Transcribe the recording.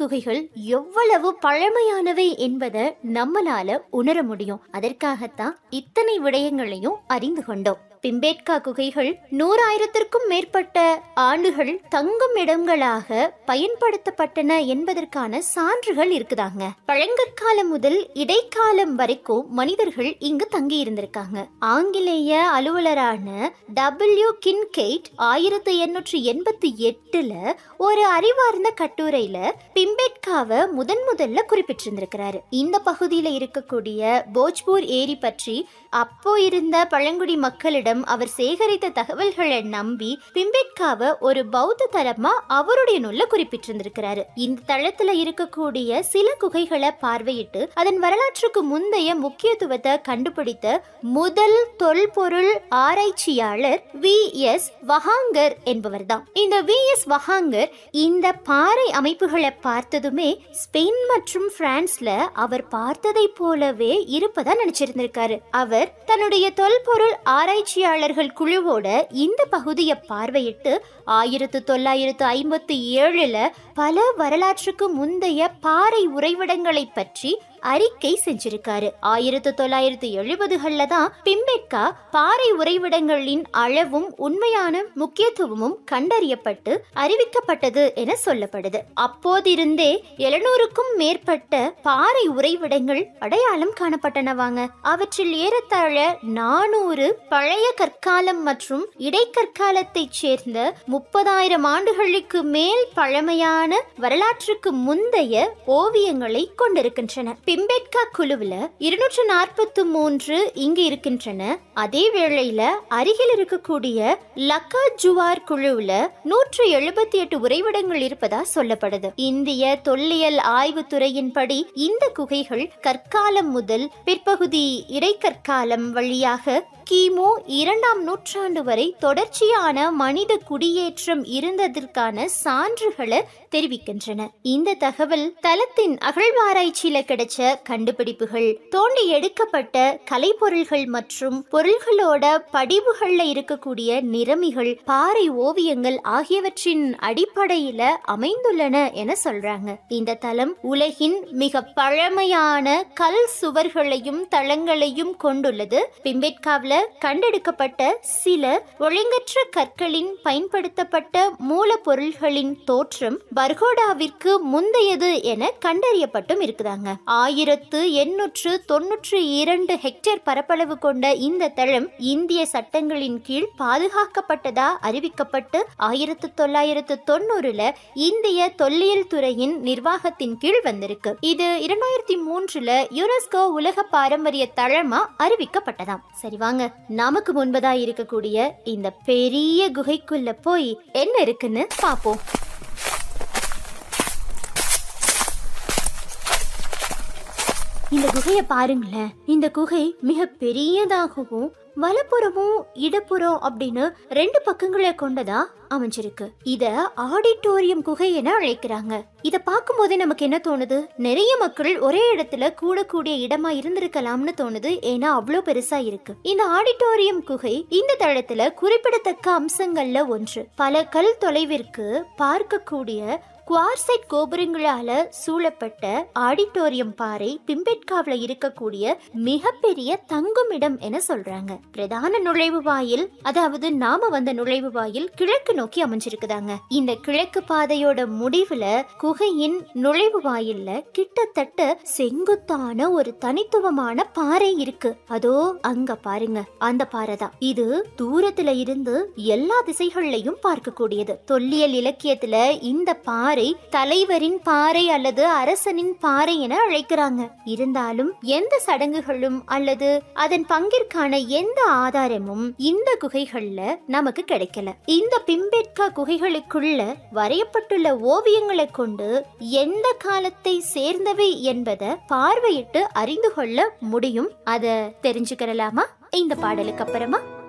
குகைகள் எவ்வளவு பழமையானவை என்பதை நம்மளால உணர முடியும் அதற்காகத்தான் இத்தனை விடயங்களையும் அறிந்து கொண்டோம் பிம்பேட்கா குகைகள் நூறாயிரத்திற்கும் மேற்பட்ட ஆண்டுகள் தங்கும் இடங்களாக பயன்படுத்தப்பட்டன என்பதற்கான சான்றுகள் இருக்குதாங்க பழங்கற்காலம் முதல் இடைக்காலம் வரைக்கும் மனிதர்கள் இங்கு தங்கி இருந்திருக்காங்க ஆங்கிலேய அலுவலரான டபிள்யூ கின்கெய்ட் ஆயிரத்தி எண்ணூற்றி எண்பத்தி எட்டுல ஒரு அறிவார்ந்த கட்டுரையில பிம்பேட்காவை முதன் முதல்ல குறிப்பிட்டிருந்திருக்கிறாரு இந்த பகுதியில இருக்கக்கூடிய போஜ்பூர் ஏரி பற்றி அப்போ இருந்த பழங்குடி மக்களிடம் அவர் சேகரித்த தகவல்களை நம்பி பிம்பேட்காவை ஒரு பௌத்த தலமா அவருடைய நூல்ல குறிப்பிட்டிருந்திருக்கிறாரு இந்த தளத்துல இருக்கக்கூடிய சில குகைகளை பார்வையிட்டு அதன் வரலாற்றுக்கு முந்தைய முக்கியத்துவத்தை கண்டுபிடித்த முதல் தொல்பொருள் ஆராய்ச்சியாளர் வி எஸ் வஹாங்கர் என்பவர்தான் இந்த வி எஸ் வஹாங்கர் இந்த பாறை அமைப்புகளை பார்த்ததுமே ஸ்பெயின் மற்றும் பிரான்ஸ்ல அவர் பார்த்ததை போலவே இருப்பதா நினைச்சிருந்திருக்காரு அவர் தன்னுடைய தொல்பொருள் ஆராய்ச்சியாளர்கள் குழுவோட இந்த பகுதியை பார்வையிட்டு ஆயிரத்து தொள்ளாயிரத்து ஐம்பத்தி ஏழுல பல வரலாற்றுக்கு முந்தைய பாறை உறைவிடங்களை பற்றி அறிக்கை செஞ்சிருக்காரு ஆயிரத்து தொள்ளாயிரத்து எழுபதுகள்ல தான் பிம்பெட்கா பாறை உறைவிடங்களின் அளவும் உண்மையான முக்கியத்துவமும் கண்டறியப்பட்டு அறிவிக்கப்பட்டது என சொல்லப்படுது அப்போதிருந்தே எழுநூறுக்கும் மேற்பட்ட பாறை உறைவிடங்கள் அடையாளம் காணப்பட்டனவாங்க அவற்றில் ஏறத்தாழ நானூறு பழைய கற்காலம் மற்றும் இடைக்கற்காலத்தைச் சேர்ந்த முப்பதாயிரம் ஆண்டுகளுக்கு மேல் பழமையான வரலாற்றுக்கு முந்தைய ஓவியங்களை கொண்டிருக்கின்றன பிம்பேட்கா குழுவுல இருநூற்று நாற்பத்தி மூன்று இங்கு இருக்கின்றன அதே வேளையில அருகில் இருக்கக்கூடிய லக்கா ஜுவார் குழுவுல நூற்று எழுபத்தி எட்டு உறைவிடங்கள் இருப்பதா சொல்லப்படுது இந்திய தொல்லியல் ஆய்வு துறையின்படி இந்த குகைகள் கற்காலம் முதல் பிற்பகுதி இடைக்கற்காலம் வழியாக கிமு இரண்டாம் நூற்றாண்டு வரை தொடர்ச்சியான மனித குடியேற்றம் இருந்ததற்கான சான்றுகளை தெரிவிக்கின்றன இந்த தகவல் தலத்தின் அகழ்வாராய்ச்சியில கிடைச்ச கண்டுபிடிப்புகள் தோண்டி எடுக்கப்பட்ட கலைப்பொருள்கள் மற்றும் பொருள்களோட படிவுகள்ல இருக்கக்கூடிய நிறமிகள் பாறை ஓவியங்கள் ஆகியவற்றின் அடிப்படையில அமைந்துள்ளன என சொல்றாங்க இந்த தலம் உலகின் மிக பழமையான கல் சுவர்களையும் தளங்களையும் கொண்டுள்ளது பிம்பேட்காவில கண்டெடுக்கப்பட்ட சில ஒழுங்கற்ற கற்களின் பயன்படுத்தப்பட்ட மூலப்பொருள்களின் தோற்றம் பர்கோடாவிற்கு முந்தையது என கண்டறியப்பட்டும் இருக்குதாங்க ஆயிரத்து எண்ணூற்று தொன்னூற்று இரண்டு ஹெக்டேர் பரப்பளவு கொண்ட இந்த தளம் இந்திய சட்டங்களின் கீழ் பாதுகாக்கப்பட்டதா அறிவிக்கப்பட்டு ஆயிரத்து தொள்ளாயிரத்து தொண்ணூறுல இந்திய தொல்லியல் துறையின் நிர்வாகத்தின் கீழ் வந்திருக்கு இது இரண்டாயிரத்தி மூன்றுல யுனெஸ்கோ உலக பாரம்பரிய தளமா அறிவிக்கப்பட்டதாம் சரி வாங்க நமக்கு முன்பதா இருக்கக்கூடிய இந்த பெரிய குகைக்குள்ள போய் என்ன இருக்குன்னு பாப்போம் இந்த குகையை பாருங்களேன் இந்த குகை மிக பெரியதாகவும் வலப்புறமும் இடப்புறம் அப்படின்னு ரெண்டு பக்கங்களை கொண்டதா அமைஞ்சிருக்கு இத ஆடிட்டோரியம் குகை என அழைக்கிறாங்க இத பார்க்கும் போதே நமக்கு என்ன தோணுது நிறைய மக்கள் ஒரே இடத்துல கூடக்கூடிய இடமா இருந்திருக்கலாம்னு தோணுது ஏன்னா அவ்வளோ பெருசா இருக்கு இந்த ஆடிட்டோரியம் குகை இந்த தளத்துல குறிப்பிடத்தக்க அம்சங்கள்ல ஒன்று பல கல் தொலைவிற்கு பார்க்கக்கூடிய குவார்சைட் கோபுரங்களால சூழப்பட்ட ஆடிட்டோரியம் பாறை பிம்பெட்காவில இருக்கக்கூடிய மிகப்பெரிய தங்குமிடம் என சொல்றாங்க பிரதான நுழைவு வாயில் அதாவது நாம வந்த நுழைவு வாயில் கிழக்கு நோக்கி அமைஞ்சிருக்குதாங்க இந்த கிழக்கு பாதையோட முடிவுல குகையின் நுழைவு வாயில்ல கிட்டத்தட்ட செங்குத்தான ஒரு தனித்துவமான பாறை இருக்கு அதோ அங்க பாருங்க அந்த பாறை தான் இது தூரத்துல இருந்து எல்லா திசைகள்லையும் பார்க்கக்கூடியது தொல்லியல் இலக்கியத்துல இந்த பாறை தலைவரின் பாறை அல்லது அரசனின் பாறை என அழைக்கிறாங்க இருந்தாலும் எந்த சடங்குகளும் அல்லது அதன் பங்கிற்கான எந்த ஆதாரமும் இந்த குகைகள்ல நமக்கு கிடைக்கல இந்த பிம்பேட்கா குகைகளுக்குள்ள வரையப்பட்டுள்ள ஓவியங்களை கொண்டு எந்த காலத்தை சேர்ந்தவை என்பதை பார்வையிட்டு அறிந்து கொள்ள முடியும் அத தெரிஞ்சுக்கிறலாமா இந்த பாடலுக்கு அப்புறமா